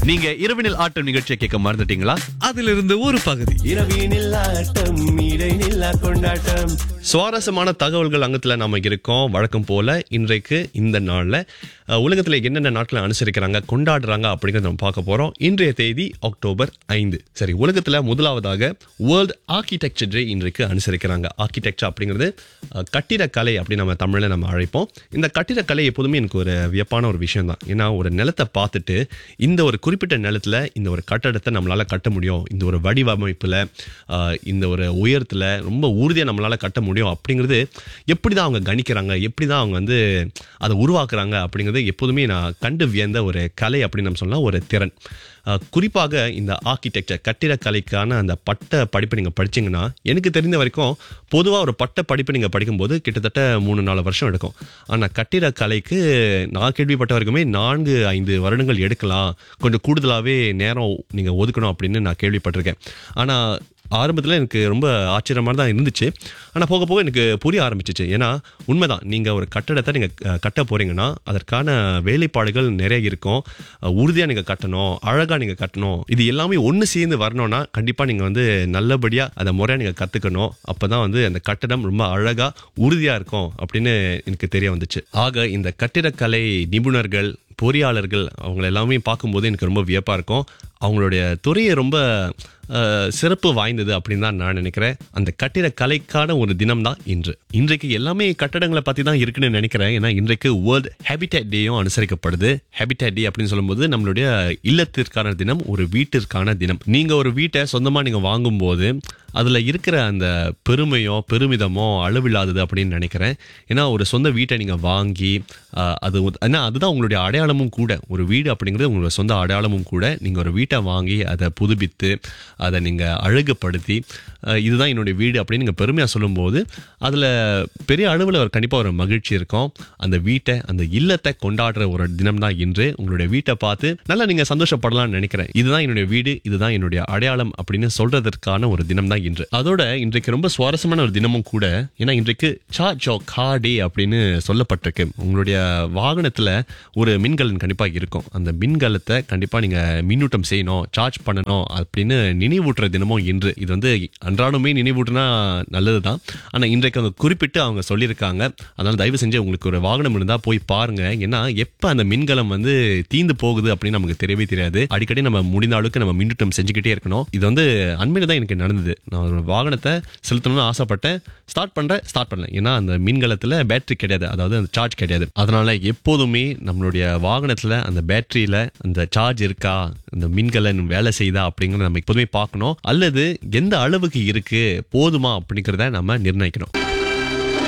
நீங்க இரவினில் ஆட்டம் நிகழ்ச்சியை கேட்க மறந்துட்டீங்களா அதிலிருந்து ஒரு பகுதி இரவினில் ஆட்டம் இடைநில்லா கொண்டாட்டம் சுவாரஸ்யமான தகவல்கள் அங்கத்துல நாம இருக்கோம் வழக்கம் போல இன்றைக்கு இந்த நாள்ல அஹ், உலகத்துல என்னென்ன நாட்களை அனுசரிக்கிறாங்க கொண்டாடுறாங்க அப்படிங்கறத நம்ம பார்க்க போறோம் இன்றைய தேதி அக்டோபர் ஐந்து சரி உலகத்துல முதலாவதாக வேர்ல்ட் ஆர்கிடெக்சர் டே இன்றைக்கு அனுசரிக்கிறாங்க ஆர்கிடெக்சர் அப்படிங்கிறது அஹ், கட்டிடக்கலை அப்படி நம்ம தமிழ்ல நம்ம அழைப்போம் இந்த கட்டிடக்கலை எப்போதுமே எனக்கு ஒரு வியப்பான ஒரு விஷயம் தான் ஏன்னா ஒரு நிலத்தை பார்த்துட்டு இந்த ஒரு குறிப்பிட்ட நிலத்துல இந்த ஒரு கட்டடத்தை நம்மளால கட்ட முடியும் இந்த ஒரு வடிவமைப்புல ஆஹ், இந்த ஒரு உயரத்துல ரொம்ப உறுதியா நம்மளால கட்ட முடியும் அப்படிங்கிறது எப்படி தான் அவங்க கணிக்கிறாங்க எப்படி தான் அவங்க வந்து அதை உருவாக்குறாங்க அப்படிங்கிறது எப்போதுமே நான் கண்டு வியந்த ஒரு கலை அப்படின்னு நம்ம சொல்லலாம் ஒரு திறன் ஆஹ், குறிப்பாக இந்த ஆர்கிடெக்சர் கட்டிடக்கலைக்கான அந்த பட்ட படிப்பை நீங்கள் படிச்சீங்கன்னா எனக்கு தெரிந்த வரைக்கும் பொதுவாக ஒரு பட்ட படிப்பு நீங்கள் படிக்கும்போது கிட்டத்தட்ட மூணு நாலு வருஷம் எடுக்கும் ஆனால் கட்டிடக்கலைக்கு நான் கேள்விப்பட்ட வரைக்குமே நான்கு ஐந்து வருடங்கள் எடுக்கலாம் கொஞ்சம் கூடுதலாகவே நேரம் நீங்கள் ஒதுக்கணும் அப்படின்னு நான் கேள்விப்பட்டிருக்கேன் ஆனால் ஆரம்பத்தில் எனக்கு ரொம்ப ஆச்சரியமாக தான் இருந்துச்சு ஆனால் போக போக எனக்கு புரிய ஆரம்பிச்சிச்சு ஏன்னா உண்மைதான் நீங்கள் ஒரு கட்டடத்தை நீங்கள் கட்ட போகிறீங்கன்னா அதற்கான வேலைப்பாடுகள் நிறைய இருக்கும் உறுதியாக நீங்கள் கட்டணும் அழகாக நீங்கள் கட்டணும் இது எல்லாமே ஒன்று சேர்ந்து வரணும்னா கண்டிப்பாக நீங்கள் வந்து நல்லபடியாக அதை முறையாக நீங்கள் கற்றுக்கணும் அப்போ தான் வந்து அந்த கட்டடம் ரொம்ப அழகாக உறுதியாக இருக்கும் அப்படின்னு எனக்கு தெரிய வந்துச்சு ஆக இந்த கட்டிடக்கலை நிபுணர்கள் பொறியாளர்கள் அவங்கள எல்லாமே பார்க்கும்போது எனக்கு ரொம்ப வியப்பாக இருக்கும் அவங்களுடைய துறையை ரொம்ப அஹ், சிறப்பு வாய்ந்தது அப்படின்னு தான் நான் நினைக்கிறேன் அந்த கட்டிட கலைக்கான ஒரு தினம் தான் இன்று இன்றைக்கு எல்லாமே கட்டடங்களை பற்றி தான் இருக்குன்னு நினைக்கிறேன் ஏன்னா இன்றைக்கு வேர்ல்ட் ஹேபிடேட் டேயும் அனுசரிக்கப்படுது ஹேபிடேட் டே அப்படின்னு சொல்லும்போது நம்மளுடைய இல்லத்திற்கான தினம் ஒரு வீட்டிற்கான தினம் நீங்கள் ஒரு வீட்டை சொந்தமாக நீங்கள் வாங்கும்போது அதில் இருக்கிற அந்த பெருமையோ பெருமிதமோ அளவில்லாதது அப்படின்னு நினைக்கிறேன் ஏன்னா ஒரு சொந்த வீட்டை நீங்கள் வாங்கி ஆஹ், அது ஒரு- ஏன்னா அதுதான் உங்களுடைய அடையாளமும் கூட ஒரு வீடு அப்படிங்கிறது உங்களோட சொந்த அடையாளமும் கூட நீங்கள் ஒரு வீட்டை வாங்கி அதை புதுப்பித்து அதை நீங்கள் அழகுபடுத்தி ஆஹ், இதுதான் என்னுடைய வீடு அப்படின்னு நீங்கள் பெருமையாக சொல்லும்போது அதில் பெரிய அளவில் ஒரு கண்டிப்பாக ஒரு மகிழ்ச்சி இருக்கும் அந்த வீட்டை அந்த இல்லத்தை கொண்டாடுற ஒரு தினம் தான் இன்று உங்களுடைய வீட்டை பார்த்து நல்லா நீங்கள் சந்தோஷப்படலாம்னு நினைக்கிறேன் இதுதான் என்னுடைய வீடு இதுதான் என்னுடைய அடையாளம் அப்படின்னு சொல்றதற்கான ஒரு தினம் தான் இன்று அதோட இன்றைக்கு ரொம்ப சுவாரஸ்யமான ஒரு தினமும் கூட ஏன்னா இன்றைக்கு சார்ஜ் கா டே அப்படின்னு சொல்லப்பட்டிருக்கு உங்களுடைய வாகனத்துல ஒரு மின்கலன் கண்டிப்பா இருக்கும் அந்த மின்கலத்தை கண்டிப்பா நீங்க மின்னூட்டம் செய்யணும் சார்ஜ் பண்ணணும் அப்படின்னு நினைவூட்டுற தினமும் இன்று இது வந்து அன்றாடமே நினைவூட்டுனா நல்லதுதான் ஆனா இன்றைக்கு அவங்க குறிப்பிட்டு அவங்க சொல்லியிருக்காங்க அதனால தயவு செஞ்சு உங்களுக்கு ஒரு வாகனம் இருந்தா போய் பாருங்க ஏன்னா எப்ப அந்த மின்கலம் வந்து தீந்து போகுது அப்படின்னு நமக்கு தெரியவே தெரியாது அடிக்கடி நம்ம முடிந்த அளவுக்கு நம்ம மின்னூட்டம் செஞ்சுக்கிட்டே இருக்கணும் இது வந்து அண்மையில தான் எனக்கு நடந்தது நான் ஒரு வாகனத்தை செலுத்தணும்னு ஆசைப்பட்டேன் ஸ்டார்ட் பண்றேன் ஸ்டார்ட் பண்ணல ஏன்னா அந்த மின்கலத்துல பேட்டரி கிடையாது அதாவது அந்த சார்ஜ் கிடையாது அதனால எப்போதுமே நம்மளுடைய வாகனத்துல அந்த பேட்டரியில அந்த சார்ஜ் இருக்கா அந்த மின்கலன் வேலை செய்தா அப்படிங்கறத நம்ம எப்போதுமே பார்க்கணும் அல்லது எந்த அளவுக்கு இருக்கு போதுமா அப்படிங்கறத நம்ம நிர்ணயிக்கணும்